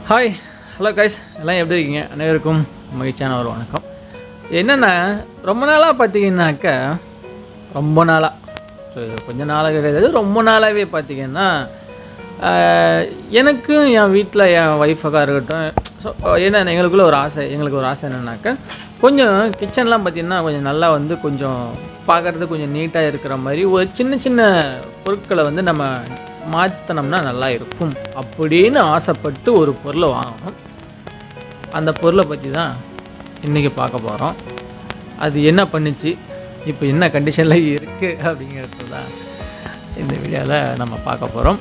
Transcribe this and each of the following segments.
hi hello guys எல்லாம் எப்படி இருக்கீங்க அனைவருக்கும் மகிழ்ச்சியான ஒரு வணக்கம் என்னென்னா ரொம்ப நாளாக பார்த்தீங்கன்னாக்க ரொம்ப நாளாக ஸோ இது கொஞ்ச நாளாக கிடையாது ரொம்ப நாளாகவே பார்த்தீங்கன்னா ஆஹ், எனக்கும் என் வீட்டில் என் ஒய்ஃபுக்காக இருக்கட்டும் ஸோ என்ன எங்களுக்குள்ள ஒரு ஆசை எங்களுக்கு ஒரு ஆசை என்னென்னாக்கா கொஞ்சம் கிச்சன்லாம் பார்த்தீங்கன்னா கொஞ்சம் நல்லா வந்து கொஞ்சம் பார்க்குறதுக்கு கொஞ்சம் நீட்டாக இருக்கிற மாதிரி ஒரு சின்ன சின்ன பொருட்களை வந்து நம்ம மாற்றினோம்னா நல்லா இருக்கும் அப்படின்னு ஆசைப்பட்டு ஒரு பொருளை வாங்கணும் அந்த பொருளை பற்றி தான் இன்றைக்கி பார்க்க போகிறோம் அது என்ன பண்ணுச்சு இப்போ என்ன கண்டிஷனில் இருக்குது அப்படிங்கிறது தான் இந்த வீடியோவில் நம்ம பார்க்க போகிறோம்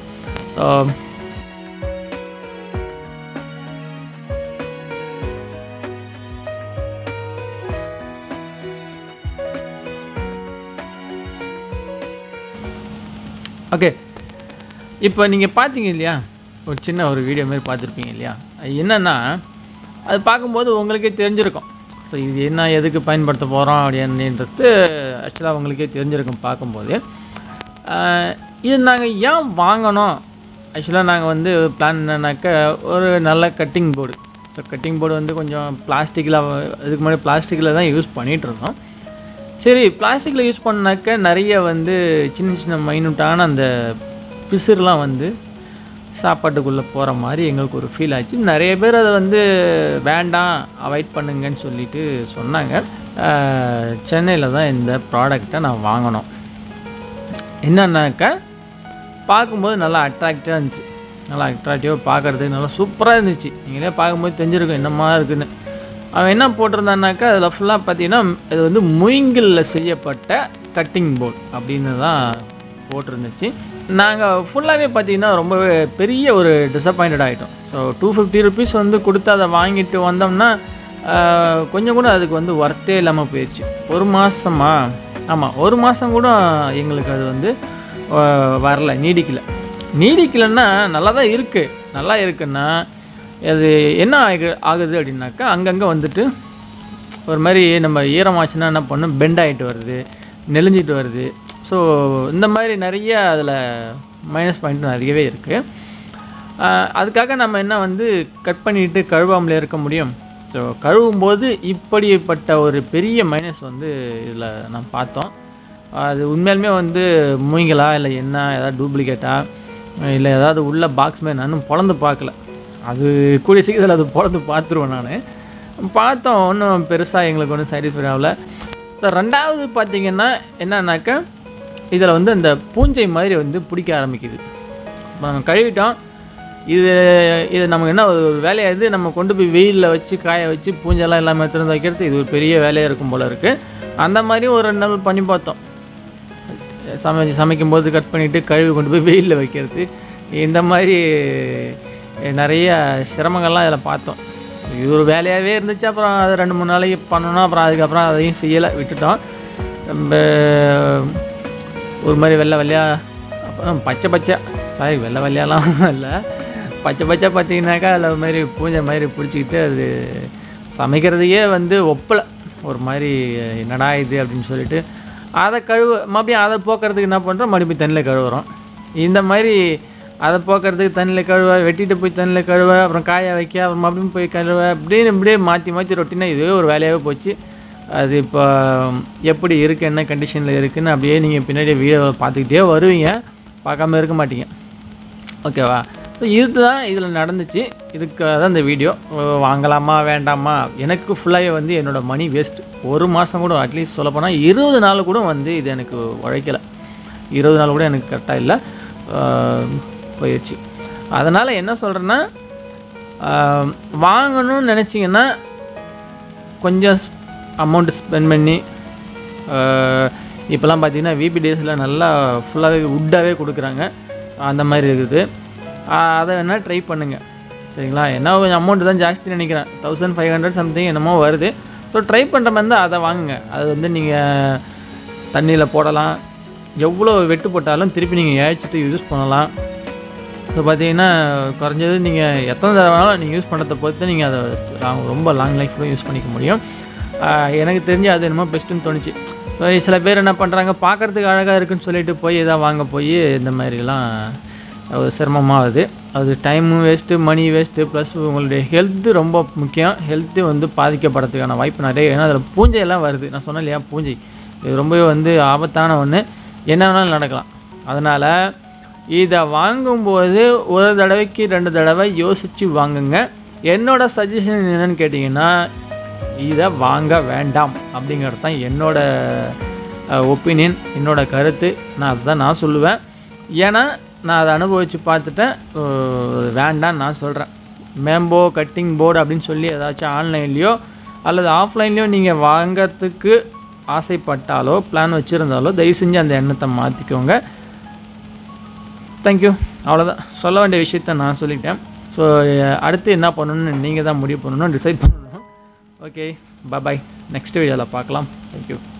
ஓகே இப்போ நீங்கள் பார்த்தீங்க இல்லையா ஒரு சின்ன ஒரு வீடியோ மாதிரி பார்த்துருப்பீங்க இல்லையா அது என்னென்னா அது பார்க்கும்போது உங்களுக்கே தெரிஞ்சிருக்கும் ஸோ இது என்ன எதுக்கு பயன்படுத்த போகிறோம் அப்படின்றது ஆக்சுவலாக உங்களுக்கே தெரிஞ்சிருக்கும் பார்க்கும்போது ஆஹ், இது நாங்கள் ஏன் வாங்கினோம் ஆக்சுவலாக நாங்கள் வந்து பிளான் என்னன்னாக்கா ஒரு நல்ல cutting board so cutting board வந்து கொஞ்சம் பிளாஸ்டிக்கில் இதுக்கு முன்னாடி பிளாஸ்டிக்கில் தான் யூஸ் பண்ணிகிட்டு இருந்தோம் சரி பிளாஸ்டிக்கில் யூஸ் பண்ணாக்க நிறைய வந்து சின்ன சின்ன மைனூட்டான அந்த பிசுறுலாம் வந்து சாப்பாட்டுக்குள்ளே போகிற மாதிரி எங்களுக்கு ஒரு ஃபீல் ஆச்சு நிறைய பேர் அதை வந்து வேண்டாம் அவாய்ட் பண்ணுங்கன்னு சொல்லிட்டு சொன்னாங்க சென்னையில் தான் இந்த ப்ராடக்டை நான் வாங்கினோம் என்னன்னாக்கா பார்க்கும்போது நல்லா அட்ராக்டிவாக இருந்துச்சு நல்லா அட்ராக்டிவாக பார்க்குறதுக்கு நல்லா சூப்பராக இருந்துச்சு நீங்களே பார்க்கும்போது தெரிஞ்சிருக்கும் என்னமா இருக்குன்னு அவன் என்ன போட்டிருந்தான்னாக்கா அதில் ஃபுல்லாக பார்த்தீங்கன்னா இது வந்து மூங்கிலில் செய்யப்பட்ட கட்டிங் போர்ட் அப்படின்னு தான் போட்டிருந்துச்சு நாங்கள் ஃபுல்லாகவே பார்த்தீங்கன்னா ரொம்பவே பெரிய ஒரு டிசப்பாயிண்டட் ஆகிட்டோம் ஸோ டூ ஃபிஃப்டி ருபீஸ் வந்து கொடுத்து அதை வாங்கிட்டு வந்தோம்னா ஆஹ், கொஞ்சம் கூட அதுக்கு வந்து ஒர்த்தே இல்லாமல் போயிடுச்சு ஒரு மாதமா ஆமாம் ஒரு மாதம் கூட எங்களுக்கு அது வந்து ஆஹ், வரல நீடிக்கல நீடிக்கலைன்னா நல்லா தான் இருக்குது நல்லா இருக்குன்னா அது என்ன ஆகு ஆகுது அப்படின்னாக்கா அங்கங்கே வந்துட்டு ஒரு மாதிரி நம்ம ஈரமாச்சுன்னா என்ன பண்ணும் பெண்ட் ஆகிட்டு வருது நெளிஞ்சிட்டு வருது ஸோ இந்த மாதிரி நிறைய அதில் மைனஸ் பாயிண்ட் நிறையவே இருக்குது அதுக்காக நம்ம என்ன வந்து கட் பண்ணிட்டு கழுவாமலே இருக்க முடியும் ஸோ கழுவும்போது இப்படிப்பட்ட ஒரு பெரிய மைனஸ் வந்து இதில் நான் பார்த்தோம் அது உண்மையாலுமே வந்து மூங்கிலா இல்லை என்ன ஏதாவது டூப்ளிகேட்டா இல்லை ஏதாவது உள்ள பாக்ஸ் மாதிரி நானும் பொழந்து பார்க்கல அது கூடிய சீக்கிரத்தில் அது பொழந்து பார்த்துருவேன் நான் பார்த்தோம் ஒன்றும் பெருசாக எங்களுக்கு ஒன்றும் சாட்டிஸ்ஃபை ஆகல ஸோ ரெண்டாவது பார்த்தீங்கன்னா என்னன்னாக்கா இதில் வந்து அந்த பூஞ்சை மாதிரி வந்து பிடிக்க ஆரம்பிக்குது இப்போ நம்ம கழுவிட்டோம் இது இது நமக்கு என்ன ஒரு வேலையாக இது நம்ம கொண்டு போய் வெயிலில் வச்சு காய வச்சு பூஞ்செல்லாம் எல்லாமே திறந்து வைக்கிறது இது ஒரு பெரிய வேலையாக இருக்கும் போல் இருக்குது அந்த மாதிரி ஒரு ரெண்டு நாள் பண்ணி பார்த்தோம் சமைச்சு சமைக்கும்போது கட் பண்ணிவிட்டு கழுவி கொண்டு போய் வெயிலில் வைக்கிறது இந்த மாதிரி நிறைய சிரமங்கள்லாம் இதில் பார்த்தோம் இது ஒரு வேலையாகவே இருந்துச்சு அப்புறம் அது ரெண்டு மூணு நாளைக்கு பண்ணணும் அப்புறம் அதுக்கப்புறம் அதையும் செய்யலை விட்டுட்டோம் நம்ம ஒரு மாதிரி வெள்ளை வெள்ளையாக அப்புறம் பச்சை பச்சை சாரி வெள்ளை வெள்ளையாலாம் இல்லை பச்சை பச்சை பார்த்தீங்கன்னாக்கா அதில் ஒரு மாதிரி பூஞ்சை மாதிரி பிடிச்சிக்கிட்டு அது சமைக்கிறதையே வந்து ஒப்பலை ஒரு மாதிரி என்னடா இது அப்படின்னு சொல்லிட்டு அதை கழுவ மறுபடியும் அதை போக்குறதுக்கு என்ன பண்ணுறோம் மறுபடியும் தண்ணியில் கழுவுறோம் இந்த மாதிரி அதை போக்குறதுக்கு தண்ணியில் கழுவ வெட்டிட்டு போய் தண்ணியில் கழுவ அப்புறம் காய வைக்க அப்புறம் மறுபடியும் போய் கழுவ அப்படின்னு இப்படியே மாற்றி மாற்றி ரொட்டினா இதுவே ஒரு வேலையாகவே போச்சு அது இப்போ எப்படி இருக்குது என்ன கண்டிஷனில் இருக்குன்னு அப்படியே நீங்கள் பின்னாடி வீடியோ பார்த்துக்கிட்டே வருவீங்க பார்க்காம இருக்க மாட்டீங்க ஓகேவா ஸோ இதுதான் இதில் நடந்துச்சு இதுக்காக தான் இந்த வீடியோ வாங்கலாமா வேண்டாமா எனக்கு ஃபுல்லாகவே வந்து என்னோடய மணி வேஸ்ட் ஒரு மாதம் கூட அட்லீஸ்ட் சொல்லப்போனால் இருபது நாள் கூட வந்து இது எனக்கு உழைக்கலை இருபது நாள் கூட எனக்கு கரெக்டாக இல்லை ஆஹ், போயிடுச்சு அதனால் என்ன சொல்கிறேன்னா ஆஹ், வாங்கணும்னு நினச்சிங்கன்னா கொஞ்சம் அமௌண்ட் ஸ்பெண்ட் பண்ணி ஆஹ், இப்போல்லாம் பார்த்தீங்கன்னா விபி டேஸில் நல்லா ஃபுல்லாகவே வுட்டாகவே கொடுக்குறாங்க அந்த மாதிரி இருக்குது ஆஹ், அதை வேணால் ட்ரை பண்ணுங்கள் சரிங்களா என்ன கொஞ்சம் அமௌண்ட் தான் ஜாஸ்தி நினைக்கிறேன் தௌசண்ட் ஃபைவ் ஹண்ட்ரட் சம்திங் என்னமோ வருது ஸோ ட்ரை பண்ணுற மாதிரி இருந்தால் அதை வாங்குங்க அது வந்து நீங்கள் தண்ணியில் போடலாம் எவ்வளோ வெட்டு போட்டாலும் திருப்பி நீங்கள் ஏழிச்சிட்டு யூஸ் பண்ணலாம் ஸோ பார்த்தீங்கன்னா குறைஞ்சது நீங்கள் எத்தனை தடவைனாலும் நீங்கள் யூஸ் பண்ணுறதை பொறுத்து நீங்கள் அதை long- ரொம்ப லாங் லைஃப் கூட யூஸ் பண்ணிக்க முடியும் ஆஹ் எனக்கு தெரிஞ்சு அது என்னமோ பெஸ்ட்டுன்னு தோணுச்சு ஸோ சில பேர் என்ன பண்ணுறாங்க பார்க்குறதுக்கு அழகாக இருக்குன்னு சொல்லிட்டு போய் இதாக வாங்க போய் இந்த மாதிரிலாம் அது சிரமமாகுது அது டைமும் வேஸ்ட்டு மணி வேஸ்ட்டு ப்ளஸ் உங்களுடைய ஹெல்த்து ரொம்ப முக்கியம் ஹெல்த்து வந்து பாதிக்கப்படுறதுக்கான வாய்ப்பு நிறைய ஏன்னா அதில் பூஞ்சையெல்லாம் வருது நான் சொன்னேன் இல்லையா பூஞ்சை இது ரொம்பவே வந்து ஆபத்தான ஒன்று என்ன வேணாலும் நடக்கலாம் அதனால் இதை வாங்கும்போது ஒரு தடவைக்கு ரெண்டு தடவை யோசித்து வாங்குங்க என்னோட சஜஷன் என்னன்னு கேட்டிங்கன்னா இதை வாங்க வேண்டாம் அப்படிங்கிறது தான் என்னோட ஒப்பீனியன் என்னோட கருத்து நான் அதுதான் நான் சொல்லுவேன் ஏன்னா நான் அதை அனுபவித்து பார்த்துட்டேன் அஹ் வேண்டாம் நான் சொல்கிறேன் மேம்போ கட்டிங் போர்டு அப்படின்னு சொல்லி ஏதாச்சும் ஆன்லைன்லேயோ அல்லது ஆஃப்லைன்லேயோ நீங்கள் வாங்கிறதுக்கு ஆசைப்பட்டாலோ பிளான் வச்சுருந்தாலோ தயவு செஞ்சு அந்த எண்ணத்தை மாற்றிக்கோங்க தேங்க்யூ அவ்வளோதான் சொல்ல வேண்டிய விஷயத்த நான் சொல்லிட்டேன் ஸோ அடுத்து என்ன பண்ணணும்னு நீங்கள் தான் முடிவு பண்ணணும் டிசைட் பண்ணணும் ஓகே பாய் நெக்ஸ்ட் வீடியோவில் பார்க்கலாம் தேங்க்யூ